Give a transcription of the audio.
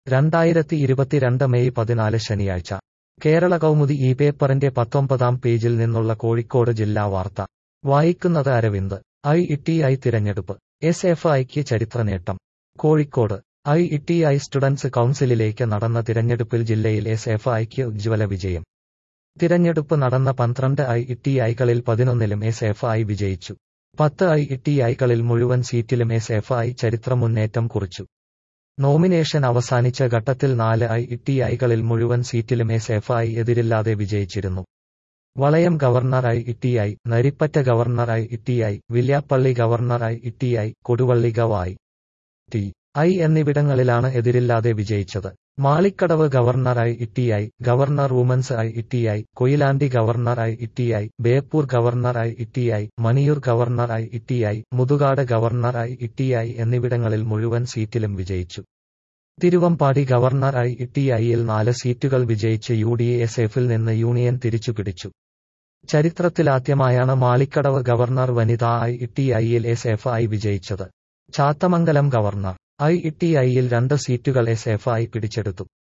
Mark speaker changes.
Speaker 1: രണ്ടായിരത്തി ഇരുപത്തിരണ്ട് മെയ് പതിനാല് ശനിയാഴ്ച കേരള കൗമുദി ഈ പേപ്പറിന്റെ പത്തൊമ്പതാം പേജിൽ നിന്നുള്ള കോഴിക്കോട് ജില്ലാ വാർത്ത വായിക്കുന്നത് അരവിന്ദ് ഐ ഇ ഐ തിരഞ്ഞെടുപ്പ് എസ് എഫ് ഐക്ക് ചരിത്ര നേട്ടം Kozhikode I E I students കൗൺസിലിലേക്ക് നടന്ന തിരഞ്ഞെടുപ്പിൽ ജില്ലയിൽ എസ് എഫ് ഐക്ക് ഉജ്ജ്വല വിജയം തിരഞ്ഞെടുപ്പ് നടന്ന പന്ത്രണ്ട് ഐ ഇ ഐകളിൽ പതിനൊന്നിലും എസ് എഫ് ഐ വിജയിച്ചു പത്ത് ഐ ഇ ഐകളിൽ മുഴുവൻ സീറ്റിലും എസ് എഫ് ഐ ചരിത്ര മുന്നേറ്റം കുറിച്ചു നോമിനേഷൻ അവസാനിച്ച ഘട്ടത്തിൽ നാല് ഐ ഇ ഐകളിൽ മുഴുവൻ സീറ്റിലും എസ് എഫ് ഐ എതിരില്ലാതെ വിജയിച്ചിരുന്നു Valayam governor I E I Naripatta governor I E I Villiappally governor I E I Koduvally gov I T I എന്നിവിടങ്ങളിലാണ് എതിരില്ലാതെ വിജയിച്ചത് Malikkadavu governor I E I governor women's I E I Koyilandy governor I E I Beypore governor I E I Maniyur governor I E I Muthukad governor I E I എന്നിവിടങ്ങളിൽ മുഴുവൻ സീറ്റിലും വിജയിച്ചു Thiruvambady governor I E ഐയിൽ നാല് സീറ്റുകൾ വിജയിച്ച് യു ഡി എസ് എഫിൽ നിന്ന് യൂണിയൻ തിരിച്ചുപിടിച്ചു ചരിത്രത്തിലാദ്യമായാണ് മാളിക്കടവ് ഗവർണർ വനിതാ ഐ ഇ ഐയിൽ എസ് എഫ് ഐ വിജയിച്ചത് ചാത്തമംഗലം ഗവർണർ ഐ ഇ ഐയിൽ രണ്ട് സീറ്റുകൾ എസ് എഫ് ഐ പിടിച്ചെടുത്തു